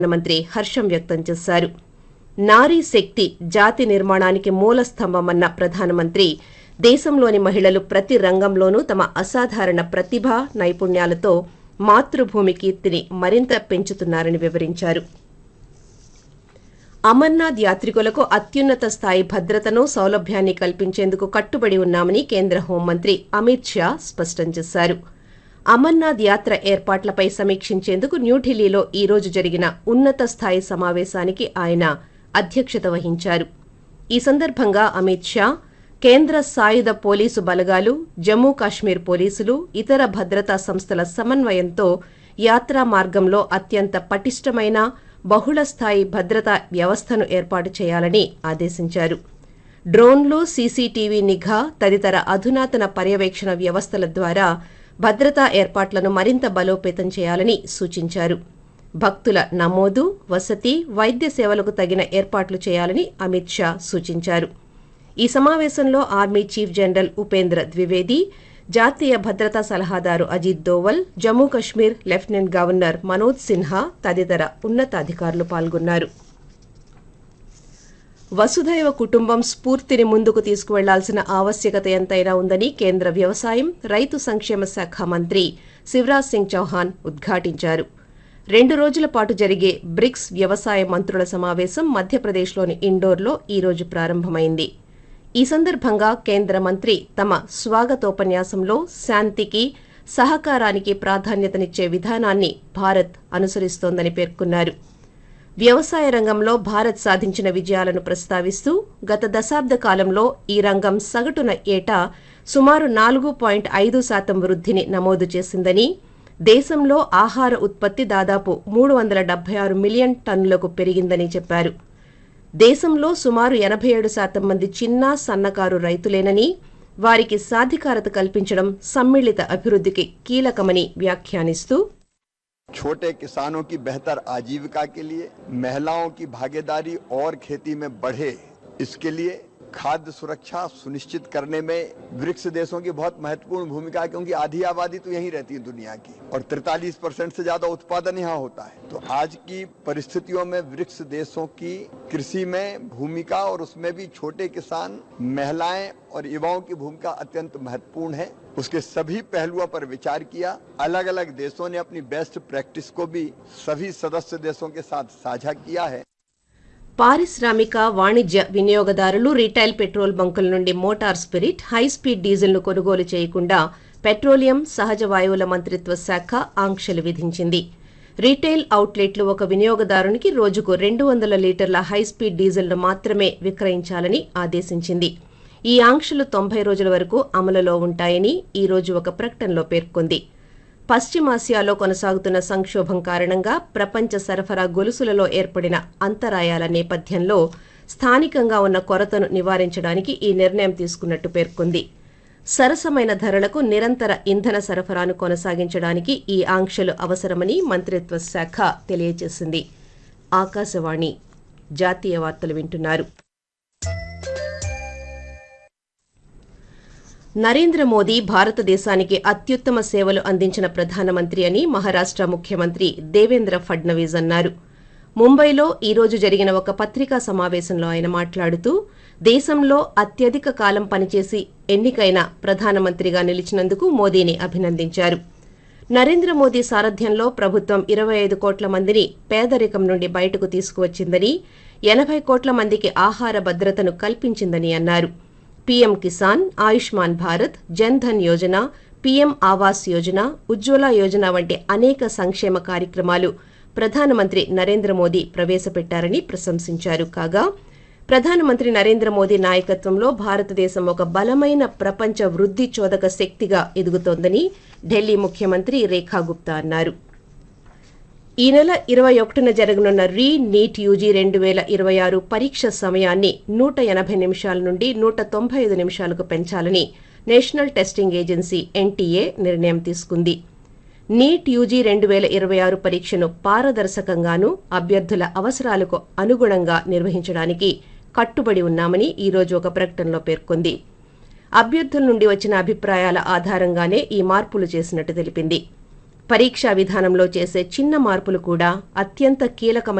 ప్రధానమంత్రి హర్షం వ్యక్తం చేశారు నారీ శక్తి జాతి నిర్మాణానికి మూల స్తంభమన్న ప్రధానమంత్రి దేశంలోని మహిళలు ప్రతి రంగంలోనూ తమ అసాధారణ ప్రతిభ నైపుణ్యాలతో మాతృభూమి కీర్తిని మరింత పెంచుతున్నారని వివరించారు అమర్నాథ్ యాత్రికులకు అత్యున్నత స్థాయి భద్రతను సౌలభ్యాన్ని కల్పించేందుకు కట్టుబడి ఉన్నామని కేంద్ర హోంమంత్రి అమిత్ షా స్పష్టం చేశారు అమర్నాథ్ యాత్ర ఏర్పాట్లపై సమీక్షించేందుకు న్యూఢిల్లీలో ఈ రోజు జరిగిన ఉన్నత స్థాయి సమావేశానికి ఆయన అధ్యక్షత వహించారు ఈ సందర్భంగా అమిత్ షా కేంద్ర సాయుధ పోలీసు బలగాలు జమ్మూ కాశ్మీర్ పోలీసులు ఇతర భద్రతా సంస్థల సమన్వయంతో యాత్రా మార్గంలో అత్యంత పటిష్టమైన బహుళస్థాయి భద్రతా వ్యవస్థను ఏర్పాటు చేయాలని ఆదేశించారు డ్రోన్లు సీసీటీవీ నిఘా తదితర అధునాతన పర్యవేక్షణ వ్యవస్థల ద్వారా భద్రతా ఏర్పాట్లను మరింత బలోపేతం చేయాలని సూచించారు భక్తుల నమోదు వసతి వైద్య సేవలకు తగిన ఏర్పాట్లు చేయాలని అమిత్ షా సూచించారు ఈ సమావేశంలో army chief general Upendra Dwivedi జాతీయ భద్రతా సలహాదారు అజిత్ దోవల్ జమ్మూ కశ్మీర్ లెఫ్టినెంట్ గవర్నర్ మనోజ్ సిన్హా తదితర ఉన్నతాధికారులు పాల్గొన్నారు వసుధైవ కుటుంబం స్ఫూర్తిని ముందుకు తీసుకువెళ్లాల్సిన ఆవశ్యకత ఎంతైనా ఉందని కేంద్ర వ్యవసాయం రైతు సంక్షేమ శాఖ మంత్రి శివరాజ్ సింగ్ చౌహాన్ ఉద్ఘాటించారు రెండు రోజుల పాటు జరిగే బ్రిక్స్ వ్యవసాయ మంత్రుల సమావేశం మధ్యప్రదేశ్లోని ఇండోర్లో ఈ రోజు ప్రారంభమైంది ఈ సందర్భంగా కేంద్ర మంత్రి తమ స్వాగతోపన్యాసంలో శాంతికి సహకారానికి ప్రాధాన్యతనిచ్చే విధానాన్ని భారత్ అనుసరిస్తోందని పేర్కొన్నారు వ్యవసాయ రంగంలో భారత్ సాధించిన విజయాలను ప్రస్తావిస్తూ గత దశాబ్ద కాలంలో ఈ రంగం సగటున ఏటా సుమారు నాలుగు పాయింట్ ఐదు శాతం వృద్ధిని నమోదు చేసిందని దేశంలో ఆహార ఉత్పత్తి దాదాపు మూడు వందల డెబ్బై ఆరు మిలియన్ టన్నులకు పెరిగిందని చెప్పారు దేశంలో సుమారు ఎనభై ఏడు శాతం మంది చిన్న సన్నకారు రైతులేనని వారికి సాధికారత కల్పించడం సమ్మిళిత అభివృద్ధికి కీలకమని వ్యాఖ్యానిస్తూ छोटे किसानों की बेहतर आजीविका के लिए महिलाओं की भागीदारी और खेती में बढ़े इसके लिए खाद्य सुरक्षा सुनिश्चित करने में ब्रिक्स देशों की बहुत महत्वपूर्ण भूमिका है क्योंकि आधी आबादी तो यहीं रहती है दुनिया की और 43 परसेंट से ज्यादा उत्पादन यहाँ होता है तो आज की परिस्थितियों में ब्रिक्स देशों की कृषि में भूमिका और उसमें भी छोटे किसान महिलाएं और युवाओं की भूमिका अत्यंत महत्वपूर्ण है उसके सभी पहलुओं पर विचार किया अलग अलग देशों ने अपनी बेस्ट प्रैक्टिस को भी सभी सदस्य देशों के साथ साझा किया है పారిశ్రామిక వాణిజ్య వినియోగదారులు రీటైల్ పెట్రోల్ బంకుల నుండి మోటార్ స్పిరిట్ హై స్పీడ్ డీజిల్ను కొనుగోలు చేయకుండా పెట్రోలియం సహజ వాయువుల మంత్రిత్వ శాఖ ఆంక్షలు విధించింది రీటైల్ అవుట్లెట్లు ఒక వినియోగదారునికి రోజుకు రెండు వందల లీటర్ల హై స్పీడ్ డీజిల్ను మాత్రమే విక్రయించాలని ఆదేశించింది ఈ ఆంక్షలు తొంభై రోజుల వరకు అమలులో ఉంటాయని ఈ రోజు ఒక ప్రకటనలో పేర్కొంది పశ్చిమాసియాలో కొనసాగుతున్న సంక్షోభం కారణంగా ప్రపంచ సరఫరా గొలుసులలో ఏర్పడిన అంతరాయాల నేపథ్యంలో స్థానికంగా ఉన్న కొరతను నివారించడానికి ఈ నిర్ణయం తీసుకున్నట్టు పేర్కొంది సరసమైన ధరలకు నిరంతర ఇంధన సరఫరాను కొనసాగించడానికి ఈ ఆంక్షలు అవసరమని మంత్రిత్వ శాఖ తెలియజేసింది ఆకాశవాణి జాతీయ వార్తలు వింటున్నారు నరేంద్ర మోదీ భారతదేశానికి అత్యుత్తమ సేవలు అందించిన ప్రధానమంత్రి అని మహారాష్ట ముఖ్యమంత్రి దేవేంద్ర ఫడ్నవీస్ అన్నారు ముంబైలో ఈ రోజు జరిగిన ఒక పత్రికా సమావేశంలో ఆయన మాట్లాడుతూ దేశంలో అత్యధిక కాలం పనిచేసి ఎన్నికైన ప్రధానమంత్రిగా నిలిచినందుకు మోదీని అభినందించారు నరేంద్ర మోదీ సారథ్యంలో ప్రభుత్వం ఇరవై ఐదు కోట్ల మందిని పేదరికం నుండి బయటకు తీసుకువచ్చిందని ఎనభై కోట్ల మందికి ఆహార భద్రతను కల్పించిందని అన్నారు పీఎం కిసాన్ ఆయుష్మాన్ భారత్ జన్ ధన్ యోజన పీఎం ఆవాస్ యోజన ఉజ్వల యోజన వంటి అనేక సంక్షేమ కార్యక్రమాలు ప్రధానమంత్రి నరేంద్ర మోదీ ప్రవేశపెట్టారని ప్రశంసించారు కాగా ప్రధానమంత్రి నరేంద్ర మోదీ నాయకత్వంలో భారతదేశం ఒక బలమైన ప్రపంచ వృద్ధి చోదక శక్తిగా ఎదుగుతోందని ఢిల్లీ ముఖ్యమంత్రి రేఖా గుప్తా అన్నారు ఈ నెల ఇరవై ఒకటిన జరగనున్న రీ నీట్ యూజీ రెండు వేల ఇరవై ఆరు పరీక్ష సమయాన్ని నూట ఎనభై నిమిషాల నుండి నూట తొంభై ఐదు నిమిషాలకు పెంచాలని నేషనల్ టెస్టింగ్ ఏజెన్సీ ఎన్టీఏ నిర్ణయం తీసుకుంది నీట్ యూజీ రెండు వేల ఇరవై ఆరు పరీక్షను పారదర్శకంగానూ అభ్యర్థుల అవసరాలకు అనుగుణంగా నిర్వహించడానికి కట్టుబడి ఉన్నామని ఈ రోజు ఒక ప్రకటనలో పేర్కొంది అభ్యర్థుల నుండి వచ్చిన అభిప్రాయాల ఆధారంగానే ఈ మార్పులు చేసినట్టు తెలిపింది పరీక్షా విధానంలో చేసే చిన్న మార్పులు కూడా అత్యంత కీలకమైన